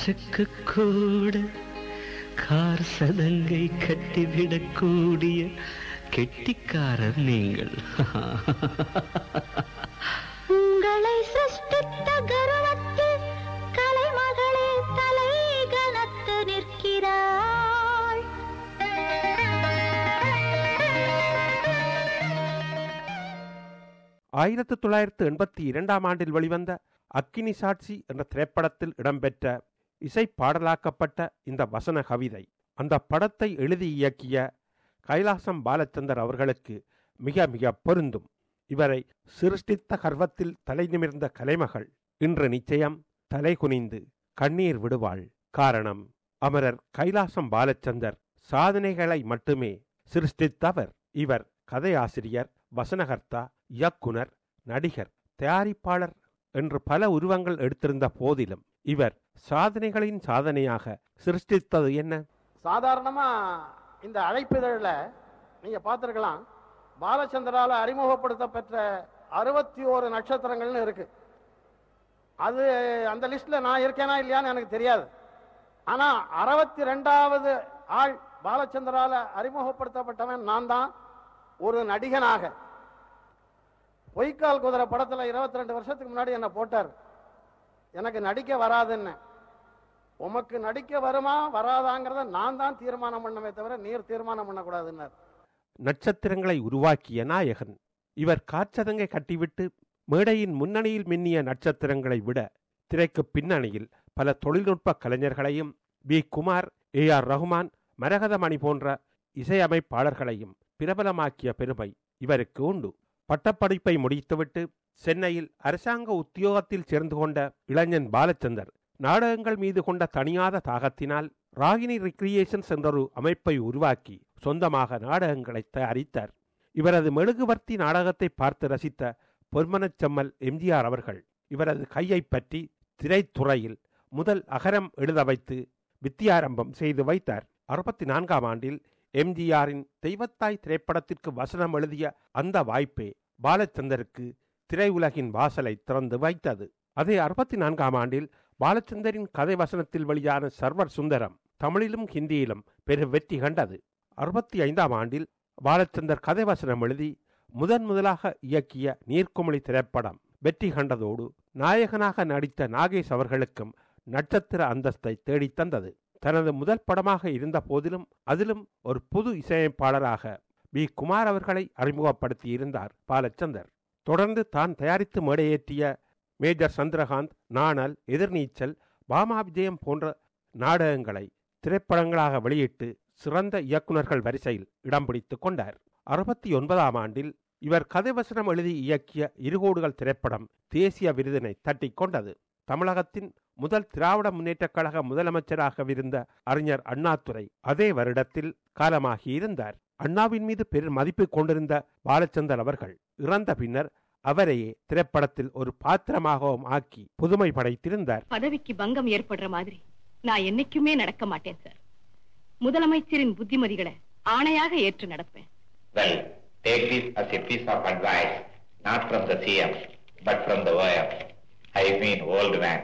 காற்றுக்கு கூட கார் சதங்கை கட்டிவிடக்கூடிய கெட்டிக்காரர் நீங்கள் உங்களை சிருஷ்டித்த கர்வத்தில் கலைமகளே தலை கனத்து நிற்கிறாள் ஆயிரத்து தொள்ளாயிரத்து எண்பத்தி இரண்டாம் ஆண்டில் வெளிவந்த அக்கினி சாட்சி என்ற திரைப்படத்தில் இடம்பெற்ற இசை பாடலாக்கப்பட்ட இந்த வசன கவிதை அந்த படத்தை எழுதி இயக்கிய கைலாசம் பாலச்சந்தர் அவர்களுக்கு மிக மிக பொருந்தும் இவரை சிருஷ்டித்த கர்வத்தில் தலை நிமிர்ந்த கலைமகள் இன்று நிச்சயம் தலை குனிந்து கண்ணீர் விடுவாள் காரணம் அமரர் கைலாசம் பாலச்சந்தர் சாதனைகளை மட்டுமே சிருஷ்டித்தவர் இவர் கதையாசிரியர் வசனகர்த்தா இயக்குனர் நடிகர் தயாரிப்பாளர் என்று பல உருவங்கள் எடுத்திருந்த போதிலும் இவர் சாதனைகளின் சாதனையாக சிருஷ்டித்தது என்ன சாதாரணமா இந்த அழைப்பிதழில் நீங்க பார்த்துருக்கலாம் பாலச்சந்திரால அறிமுகப்படுத்தப்பெற்ற அறுபத்தி ஓரு நட்சத்திரங்கள்னு இருக்கு அது அந்த லிஸ்ட்ல நான் இருக்கேனா இல்லையான்னு எனக்கு தெரியாது ஆனா அறுபத்தி ரெண்டாவது ஆள் பாலச்சந்திரால அறிமுகப்படுத்தப்பட்டவன் நான் தான் ஒரு நடிகனாக பொய்க்கால் குதிரை படத்துல இருபத்தி ரெண்டு வருஷத்துக்கு முன்னாடி என்ன போட்டார் எனக்கு நடிக்க வராதுன்னு உமக்கு நடிக்க வருமா வராதாங்கிறத நான் தான் தீர்மானம் பண்ணமே தவிர நீர் தீர்மானம் பண்ணக்கூடாதுன்னார் நட்சத்திரங்களை உருவாக்கிய நாயகன் இவர் காற்றதங்கை கட்டிவிட்டு மேடையின் முன்னணியில் மின்னிய நட்சத்திரங்களை விட திரைக்கு பின்னணியில் பல தொழில்நுட்ப கலைஞர்களையும் P Kumar A R Rahman Maragathamani போன்ற இசையமைப்பாளர்களையும் பிரபலமாக்கிய பெருமை இவருக்கு உண்டு பட்டப்படிப்பை முடித்துவிட்டு சென்னையில் அரசாங்க உத்தியோகத்தில் சேர்ந்து கொண்ட இளைஞன் பாலச்சந்தர் நாடகங்கள் மீது கொண்ட தனியாத தாகத்தினால் ராகினி ரிக்ரியேஷன்ஸ் என்றொரு அமைப்பை உருவாக்கி சொந்தமாக நாடகங்களை தயாரித்தார் இவரது மெழுகுவர்த்தி நாடகத்தை பார்த்து ரசித்த பொன்மனச் செம்மல் எம்ஜிஆர் அவர்கள் இவரது கையை பற்றி திரைத்துறையில் முதல் அகரம் எழுத வைத்து வித்தியாரம்பம் செய்து வைத்தார் அறுபத்தி நான்காம் ஆண்டில் எம்ஜிஆரின் தெய்வத்தாய் திரைப்படத்திற்கு வசனம் எழுதிய அந்த வாய்ப்பே பாலச்சந்தருக்கு திரையுலகின் வாசலை திறந்து வைத்தது அதே அறுபத்தி நான்காம் ஆண்டில் பாலச்சந்தரின் கதை வசனத்தில் வெளியான சர்வர் சுந்தரம் தமிழிலும் ஹிந்தியிலும் பெரு வெற்றி கண்டது அறுபத்தி ஐந்தாம் ஆண்டில் பாலச்சந்தர் கதை வசனம் எழுதி முதன் முதலாக இயக்கிய நீர்க்குமிழி திரைப்படம் வெற்றி கண்டதோடு நாயகனாக நடித்த நாகேஷ் அவர்களுக்கும் நட்சத்திர அந்தஸ்தை தேடித் தந்தது தனது முதல் படமாக இருந்த போதிலும் அதிலும் ஒரு புது இசையமைப்பாளராக பி குமார் அவர்களை அறிமுகப்படுத்தி இருந்தார் பாலச்சந்தர் தொடர்ந்து தான் தயாரித்து மேடையேற்றிய மேஜர் சந்திரகாந்த் நாணல் எதிர்நீச்சல் பாமா விஜயம் போன்ற நாடகங்களை திரைப்படங்களாக வெளியிட்டு சிறந்த இயக்குனர்கள் வரிசையில் இடம் பிடித்துக் கொண்டார் அறுபத்தி ஒன்பதாம் ஆண்டில் இவர் கதைவசனம் எழுதி இயக்கிய இருகோடுகள் திரைப்படம் தேசிய விருதினை தட்டிக் கொண்டது தமிழகத்தின் முதல் திராவிட முன்னேற்றக் கழக முதலமைச்சராகவிருந்த அறிஞர் அண்ணாதுரை அதே வருடத்தில் காலமாகி இருந்தார் அண்ணாவின் மீது பெரும் மதிப்பு கொண்டிருந்த பாலச்சந்தர் அவர்கள் இறந்த பின்னர் அவரையே திரைப்படத்தில் ஒரு பாத்திரமாகவும் ஆக்கி புதுமை படைத்திருந்தார் பதவிக்கு பங்கம் ஏற்படுற மாதிரி நான் என்னைக்குமே நடக்க மாட்டேன் சார் முதலமைச்சரின் புத்திமதிகளை ஆணையாக ஏற்று நடப்பேன் Well, take this as a piece of advice, not from the CM, but from the OM. I mean old man.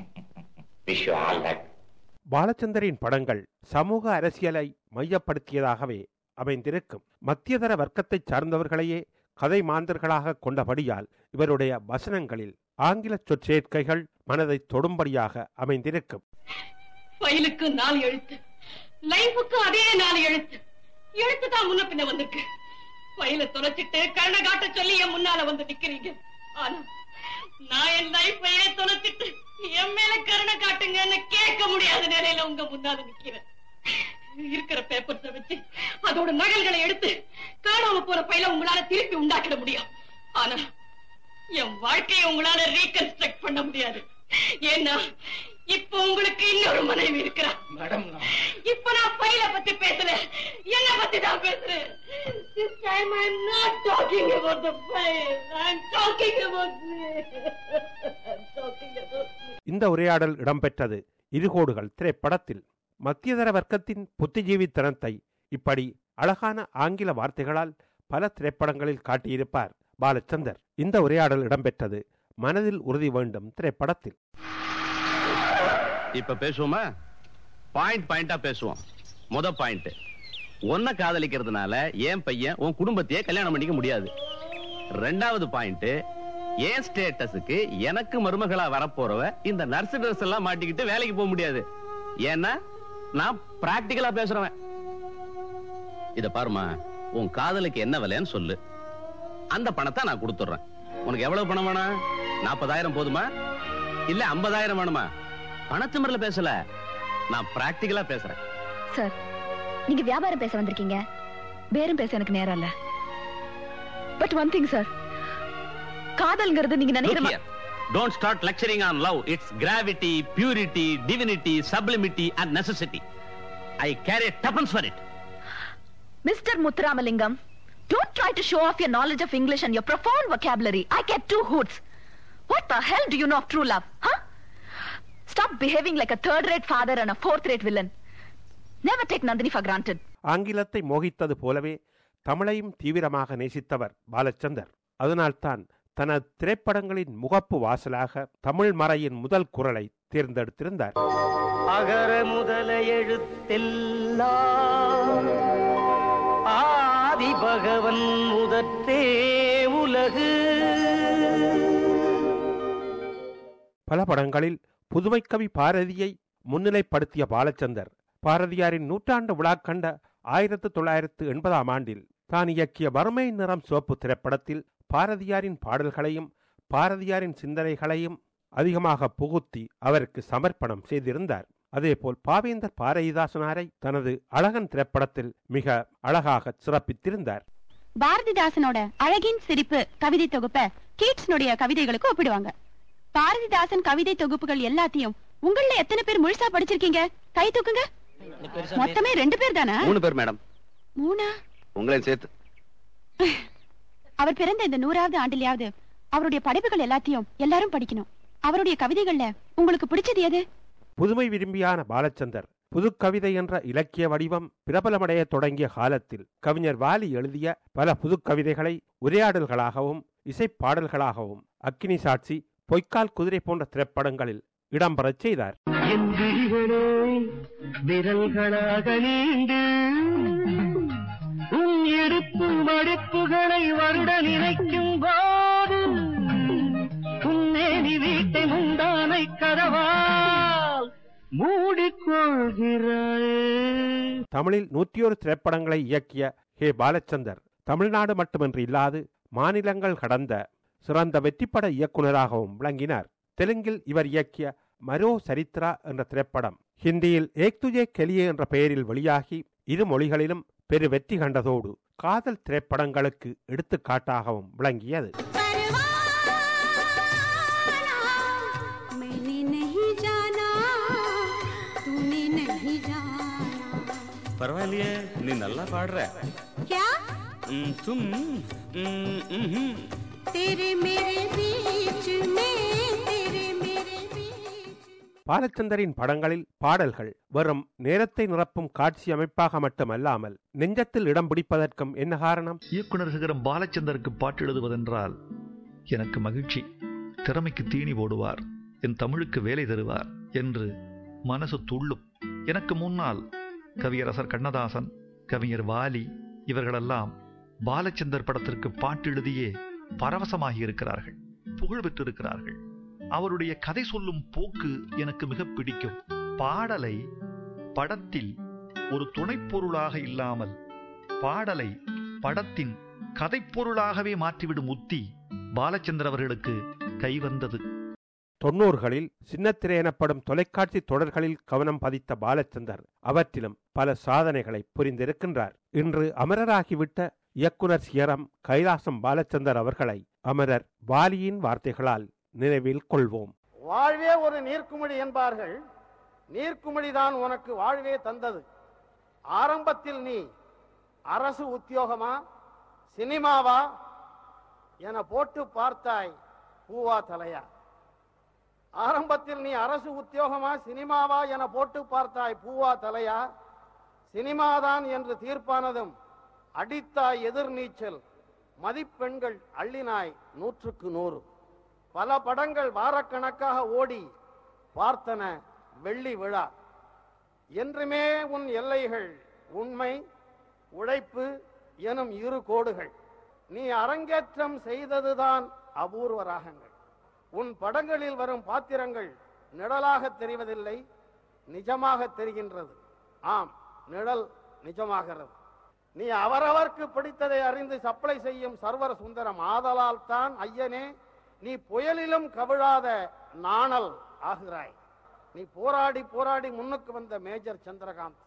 Wish you all luck. பாலச்சந்தரின் படங்கள் சமூக அரசியலை மையப்படுத்தியதாகவே அமைந்திருக்கும் மத்தியதர வர்க்கத்தைச் சார்ந்தவர்களையே கதை மாந்தர்களாக கொண்டபடியால் இவருடைய வசனங்களில் ஆங்கில சொற்சேர்க்கைகள் மனதை தொடும்படியாக அமைந்திருக்கும் ஃபைலுக்கு நாலு எழுத்து லைஃபுக்கு அதே நாலு எழுத்து எழுத்து தான் முன்ன பின்ன வந்திருக்கு ஃபைல தொலைச்சிட்டு கண்ணை காட்ட சொல்லி என் முன்னால வந்து நிக்கிறீங்க ஆனா நான் என் லைஃபையே தொலைச்சிட்டு என் மேல கருணை காட்டுங்கன்னு கேட்க முடியாத நிலையில உங்க முன்னால நிக்கிறேன் இருக்கிற பேப்பர்ஸ வச்சு அதோட நகல்களை எடுத்து காணாம போற பையில உங்களால திருப்பி உண்டாக்கிட முடியும் ஆனா என் வாழ்க்கையை உங்களால ரீகன்ஸ்ட்ரக்ட் பண்ண முடியாது ஏன்னா இப்ப உங்களுக்கு இன்னொரு மனைவி இருக்கிறா மேடம் இப்ப நான் பையில பத்தி பேசல என்ன பத்தி தான் பேசுறேன் This time I'm not talking about the file. I'm talking about me. I'm talking about me. இந்த உரையாடல் இடம்பெற்றது இருகோடுகள் திரைப்படத்தில் மத்தியதர வர்க்கத்தின் புத்திஜீவித்தனத்தை இப்படி அழகான ஆங்கில வார்த்தைகளால் பல திரைப்படங்களில் காட்டியிருப்பார் பாலச்சந்தர் இந்த உரையாடல் இடம்பெற்றது மனதில் உறுதி வேண்டும் திரைப்படத்தில் இப்ப பேசுவோமா பாயிண்ட் பாயிண்டா பேசுவோம் முத பாயிண்ட் உன்னை காதலிக்கிறதுனால என் பையன் உன் குடும்பத்தையே கல்யாணம் பண்ணிக்க முடியாது ரெண்டாவது பாயிண்ட் என் ஸ்டேட்டஸுக்கு எனக்கு மருமகளா வரப்போறவ இந்த நர்ஸ் ட்ரெஸ் எல்லாம் மாட்டிக்கிட்டு வேலைக்கு போக முடியாது ஏன்னா நான் பிராக்டிக்கலா பேசுறவன் இத பாருமா உன் காதலுக்கு என்ன விலைன்னு சொல்லு அந்த பணத்தை நான் கொடுத்துறேன் உனக்கு எவ்வளவு பணம் வேணும் நாற்பதாயிரம் போதுமா இல்ல ஐம்பதாயிரம் வேணுமா பணத்திமரில் பேசல நான் பிராக்டிக்கலா பேசுறேன் சார் நீங்க வியாபாரம் பேச வந்திருக்கீங்க பேரும் பேச எனக்கு நேரம் இல்ல பட் ஒன் திங் சார் காதல்ங்கிறது நீங்க நினைக்கிற மா- don't start lecturing on love it's gravity purity divinity sublimity and necessity I care tuppence for it mister Muthuramalingam don't try to show off your knowledge of English and your profound vocabulary I get two hoots what the hell do you know of true love huh stop behaving like a third rate father and a fourth rate villain never take nandini for granted ஆங்கிலத்தை மோகித்தது போலவே தமிழையும் தீவிரமாக நேசித்தவர் பாலச்சந்தர் அதனால்தான் தனது திரைப்படங்களின் முகப்பு வாசலாக தமிழ் மறையின் முதல் குரலை தேர்ந்தெடுத்திருந்தார் அகர முதல எழுத்தெல்லாம் ஆதி பகவன் முதற்றே உலகு பல படங்களில் புதுமைக்கவி பாரதியை முன்னிலைப்படுத்திய பாலச்சந்தர் பாரதியாரின் நூற்றாண்டு விழா கண்ட ஆயிரத்து தொள்ளாயிரத்து எண்பதாம் ஆண்டில் தான் இயக்கிய வறுமை நிறம் சிவப்பு திரைப்படத்தில் பாரதியாரின் பாடல்களையும் பாரதியாரின் சிந்தனைகளையும் அதிகமாக புகுத்தி அவருக்கு சமர்ப்பணம் செய்திருந்தார் அதேபோல் பாவேந்தர் பாரதிதாசனாரை தனது அழகன் திரைப்படத்தில் மிக அழகாக சிறப்பித்திருந்தார் பாரதிதாசனோட அழகின் சிரிப்பு கவிதை தொகுப்ப கீட்ஸ்னுடைய கவிதைகளுக்கு ஒப்பிடுவாங்க பாரதிதாசன் கவிதை தொகுப்புகள் எல்லாத்தையும் உங்கள எத்தனை பேர் முழுசா படிச்சிருக்கீங்க கை தூக்குங்க மொத்தமே ரெண்டு பேர் தானா மூணு பேர் மேடம் மூணா உங்களையும் சேர்த்து அவர் பிறந்த இந்த நூறாவது ஆண்டிலையாவது அவருடைய படைப்புகள் எல்லாத்தையும் எல்லாரும் படிக்கணும் அவருடைய கவிதைகள்ல உங்களுக்கு பிடிச்சது எது புதுமை விரும்பியான பாலச்சந்தர் புதுக்கவிதை என்ற இலக்கிய வடிவம் பிரபலமடைய தொடங்கிய காலத்தில் கவிஞர் வாலி எழுதிய பல புதுக்கவிதைகளை உரையாடல்களாகவும் இசைப்பாடல்களாகவும் அக்கினி சாட்சி பொய்க்கால் குதிரை போன்ற திரைப்படங்களில் இடம்பெறச் செய்தார் என் விழிகளே விரல்களாக நீண்டு உன் எடுப்பு மடுப்புகளை வருட நினைக்கும் போது உன்னேனி வீட்டை முந்தானை கதவால் மூடிக்கொள்கிறாயே தமிழில் நூற்றியொரு திரைப்படங்களை இயக்கிய ஹே பாலச்சந்தர் தமிழ்நாடு மட்டுமின்றி இல்லாது மாநிலங்கள் கடந்த சிறந்த வெற்றிப்பட இயக்குனராகவும் விளங்கினார் தெலுங்கில் இவர் இயக்கிய மரோ சரித்ரா என்ற திரைப்படம் ஹிந்தியில் ஏக் துஜே கெலியே என்ற பெயரில் வெளியாகி இரு மொழிகளிலும் பெரு வெற்றி கண்டதோடு காதல் திரைப்படங்களுக்கு எடுத்துக்காட்டாகவும் விளங்கியது मैंने नहीं जाना तूने नहीं जाना பரவாயில்லையே நீ நல்லா பாடுற क्या தும் तेरे मेरे बीच में तेरे मेरे बीच பாலச்சந்தரின் படங்களில் பாடல்கள் வெறும் நேரத்தை நிரப்பும் காட்சி அமைப்பாக மட்டுமல்லாமல் நெஞ்சத்தில் இடம் பிடிப்பதற்கும் என்ன காரணம் இயக்குனர் சிகரம் பாலச்சந்தருக்கு பாட்டு எழுதுவதென்றால் எனக்கு மகிழ்ச்சி திறமைக்கு தீனி போடுவார் என் தமிழுக்கு வேலை தருவார் என்று மனசு துள்ளும் எனக்கு முன்னால் கவியரசர் கண்ணதாசன் கவிஞர் வாலி இவர்களெல்லாம் பாலச்சந்தர் படத்திற்கு பாட்டு எழுதியே பரவசமாகி இருக்கிறார்கள் புகழ் பெற்றிருக்கிறார்கள் அவருடைய கதை சொல்லும் போக்கு எனக்கு மிக பிடிக்கும் பாடலை படத்தில் ஒரு துணைப்பொருளாக இல்லாமல் பாடலை படத்தின் கதைப்பொருளாகவே மாற்றிவிடும் உத்தி பாலச்சந்தர் அவர்களுக்கு கைவந்தது தொன்னூறுகளில் சின்னத்திரை எனப்படும் தொலைக்காட்சி தொடர்களில் கவனம் பதித்த பாலச்சந்தர் அவற்றிலும் பல சாதனைகளை புரிந்திருக்கின்றார் இன்று அமரராகிவிட்ட இயக்குனர் சியரம் கைலாசம் பாலச்சந்தர் அவர்களை அமரர் வாலியின் வார்த்தைகளால் நினைவில் கொள்வோம் வாழ்வே ஒரு நீர்க்குமிழி என்பார்கள் நீர்க்குமிழிதான் உனக்கு வாழ்வே தந்தது ஆரம்பத்தில் நீ அரசு உத்தியோகமா சினிமாவா என போட்டு பார்த்தாய் பூவா தலையா ஆரம்பத்தில் நீ அரசு உத்தியோகமா சினிமாவா என போட்டு பார்த்தாய் பூவா தலையா சினிமாதான் என்று தீர்ப்பானதும் அடித்தாய் எதிர்நீச்சல் மதிப்பெண்கள் அள்ளினாய் நூற்றுக்கு நூறு பல படங்கள் வாரக்கணக்காக ஓடி பார்த்தன வெள்ளி விழா என்றுமே உன் எல்லைகள் உண்மை உழைப்பு எனும் இரு கோடுகள் நீ அரங்கேற்றம் செய்ததுதான் அபூர்வ ராகங்கள் உன் படங்களில் வரும் பாத்திரங்கள் நிழலாக தெரிவதில்லை நிஜமாக தெரிகின்றது ஆம் நிழல் நிஜமாகிறது நீ அவரவர்க்கு பிடித்ததை அறிந்து சப்ளை செய்யும் சர்வர் சுந்தரம் ஆதலால் தான் ஐயனே நீ புயலிலும் கவிழாத நாணல் ஆகிறாய் நீ போராடி போராடி முன்னுக்கு வந்த மேஜர் சந்திரகாந்த்